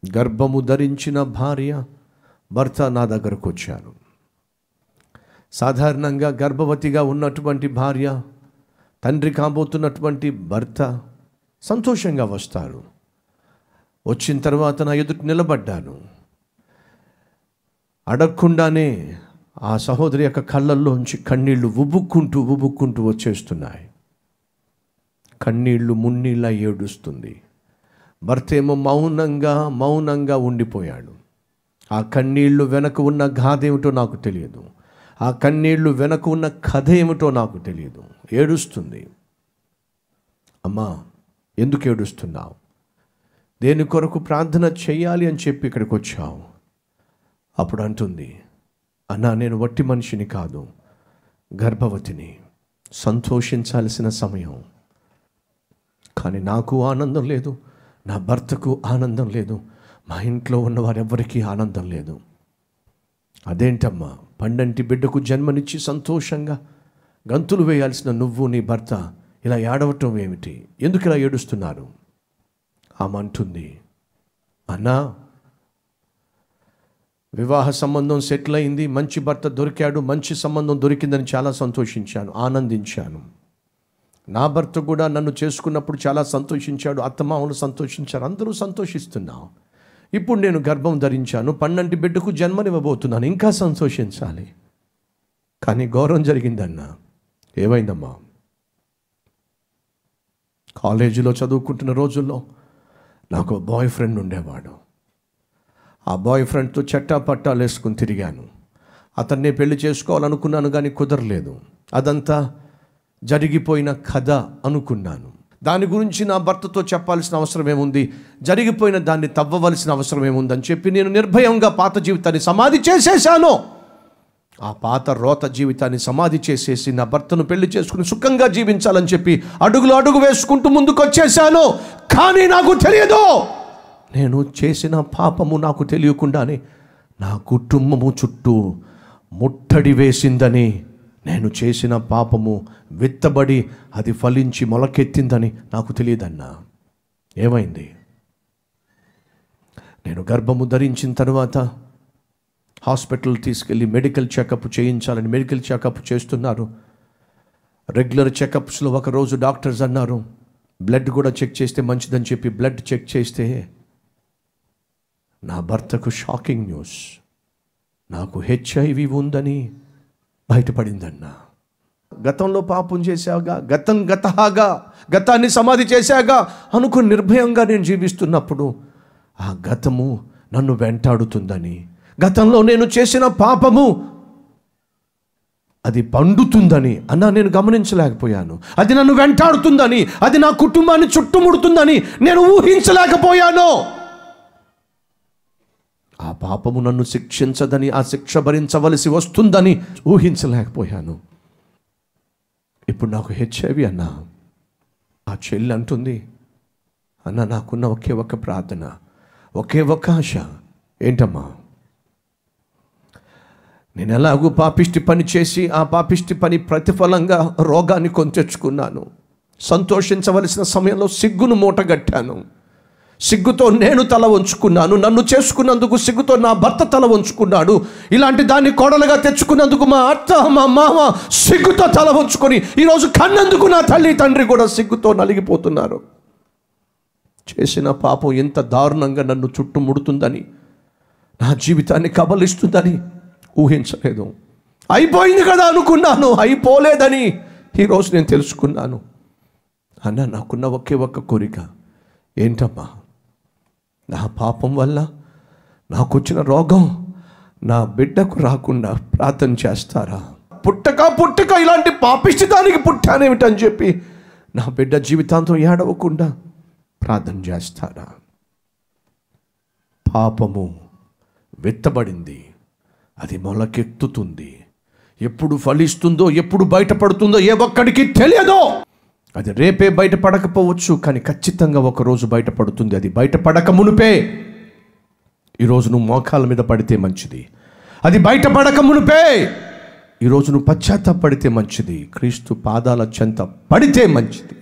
గర్భము ధరించిన భార్య భర్త నా దగ్గరకు వచ్చారు సాధారణంగా గర్భవతిగా ఉన్నటువంటి భార్య తండ్రి కాబోతున్నటువంటి భర్త సంతోషంగా వస్తారు వచ్చిన తర్వాత నా ఎదుటి నిలబడ్డాను అడగకుండానే ఆ సహోదరి యొక్క కళ్ళల్లోంచి కన్నీళ్లు ఉబుక్కుంటూ ఉబుక్కుంటూ వచ్చేస్తున్నాయి కన్నీళ్లు మున్నీళ్ళ ఏడుస్తుంది భర్త ఏమో మౌనంగా మౌనంగా ఉండిపోయాడు ఆ కన్నీళ్లు వెనక ఉన్న గాథ ఏమిటో నాకు తెలియదు ఆ కన్నీళ్లు వెనక ఉన్న కథ ఏమిటో నాకు తెలియదు ఏడుస్తుంది అమ్మా ఎందుకు ఏడుస్తున్నావు దేని కొరకు ప్రార్థన చేయాలి అని చెప్పి ఇక్కడికి వచ్చావు అప్పుడు అంటుంది అన్నా నేను వట్టి మనిషిని కాదు గర్భవతిని సంతోషించాల్సిన సమయం కానీ నాకు ఆనందం లేదు నా భర్తకు ఆనందం లేదు మా ఇంట్లో ఉన్న వారెవ్వరికీ ఆనందం లేదు అదేంటమ్మా పండంటి బిడ్డకు జన్మనిచ్చి సంతోషంగా గంతులు వేయాల్సిన నువ్వు నీ భర్త ఇలా ఏడవటం ఏమిటి ఎందుకు ఇలా ఏడుస్తున్నారు ఆమె అంటుంది అన్నా వివాహ సంబంధం సెటిల్ అయింది మంచి భర్త దొరికాడు మంచి సంబంధం దొరికిందని చాలా సంతోషించాను ఆనందించాను నా భర్త కూడా నన్ను చేసుకున్నప్పుడు చాలా సంతోషించాడు అత్తమామలు సంతోషించారు అందరూ సంతోషిస్తున్నాం ఇప్పుడు నేను గర్భం ధరించాను పన్నెండు బిడ్డకు జన్మనివ్వబోతున్నాను ఇంకా సంతోషించాలి కానీ గౌరవం జరిగిందన్నా ఏమైందమ్మా కాలేజీలో చదువుకుంటున్న రోజుల్లో నాకు బాయ్ ఫ్రెండ్ ఉండేవాడు ఆ బాయ్ ఫ్రెండ్తో చట్టా పట్టాలు వేసుకుని తిరిగాను అతన్నే పెళ్లి చేసుకోవాలనుకున్నాను కానీ కుదరలేదు అదంతా జరిగిపోయిన కథ అనుకున్నాను దాని గురించి నా భర్తతో చెప్పాల్సిన అవసరం ఏముంది జరిగిపోయిన దాన్ని తవ్వవలసిన అవసరం ఏముందని చెప్పి నేను నిర్భయంగా పాత జీవితాన్ని సమాధి చేసేశాను ఆ పాత రోత జీవితాన్ని సమాధి చేసేసి నా భర్తను పెళ్లి చేసుకుని సుఖంగా జీవించాలని చెప్పి అడుగులు అడుగు వేసుకుంటూ ముందుకు వచ్చేసాను కానీ నాకు తెలియదు నేను చేసిన పాపము నాకు తెలియకుండానే నా కుటుంబము చుట్టూ ముట్టడి వేసిందని నేను చేసిన పాపము విత్తబడి అది ఫలించి మొలకెత్తిందని నాకు తెలియదన్నా ఏమైంది నేను గర్భము ధరించిన తర్వాత హాస్పిటల్ తీసుకెళ్ళి మెడికల్ చెకప్ చేయించాలని మెడికల్ చెకప్ చేస్తున్నారు రెగ్యులర్ చెకప్స్లో ఒకరోజు డాక్టర్స్ అన్నారు బ్లడ్ కూడా చెక్ చేస్తే మంచిదని చెప్పి బ్లడ్ చెక్ చేస్తే నా భర్తకు షాకింగ్ న్యూస్ నాకు హెచ్ఐవి ఉందని బయటపడిందన్నా గతంలో పాపం చేశాగా గతం గతహాగా గతాన్ని సమాధి చేశాగా అనుకుని నిర్భయంగా నేను జీవిస్తున్నప్పుడు ఆ గతము నన్ను వెంటాడుతుందని గతంలో నేను చేసిన పాపము అది పండుతుందని అన్నా నేను గమనించలేకపోయాను అది నన్ను వెంటాడుతుందని అది నా కుటుంబాన్ని చుట్టుముడుతుందని నేను ఊహించలేకపోయాను ఆ పాపము నన్ను శిక్షించదని ఆ శిక్ష భరించవలసి వస్తుందని ఊహించలేకపోయాను ఇప్పుడు నాకు హెచ్ఐవి అన్నా ఆ చెల్లి అంటుంది అన్న నాకున్న ఒకే ఒక్క ప్రార్థన ఒకే ఒక్క ఆశ ఏంటమ్మా నేను ఎలాగూ పాపిష్టి పని చేసి ఆ పాపిష్టి పని ప్రతిఫలంగా రోగాన్ని కొని తెచ్చుకున్నాను సంతోషించవలసిన సమయంలో సిగ్గును మూటగట్టాను సిగ్గుతో నేను తల వంచుకున్నాను నన్ను చేసుకున్నందుకు సిగ్గుతో నా భర్త తల వంచుకున్నాడు ఇలాంటి దాన్ని కోడలుగా తెచ్చుకున్నందుకు మా అత్త మా మామ సిగ్గుతో తల వంచుకొని ఈరోజు కన్నందుకు నా తల్లి తండ్రి కూడా సిగ్గుతో నలిగిపోతున్నారు చేసిన పాపం ఎంత దారుణంగా నన్ను చుట్టుముడుతుందని నా జీవితాన్ని కబలిస్తుందని ఊహించలేదు అయిపోయింది కదా అనుకున్నాను అయిపోలేదని ఈరోజు నేను తెలుసుకున్నాను అన్న నాకున్న ఒకే ఒక్క కోరిక ఏంటమ్మా నా పాపం వల్ల నాకు వచ్చిన రోగం నా బిడ్డకు రాకుండా ప్రార్థన చేస్తారా పుట్టక పుట్టక ఇలాంటి పాపిష్టిదానికి పుట్టానేమిటని చెప్పి నా బిడ్డ జీవితాంతం ఏడవకుండా ప్రార్థన చేస్తారా పాపము విత్తబడింది అది మొలకెత్తుతుంది ఎప్పుడు ఫలిస్తుందో ఎప్పుడు బయటపడుతుందో ఏ ఒక్కడికి తెలియదో అది రేపే బయటపడకపోవచ్చు కానీ ఖచ్చితంగా ఒకరోజు బయటపడుతుంది అది బయటపడక మునుపే ఈరోజు నువ్వు మోకాల మీద పడితే మంచిది అది బయటపడక మునుపే ఈరోజు నువ్వు పశ్చాత్తాపడితే మంచిది క్రీస్తు పాదాల చెంత పడితే మంచిది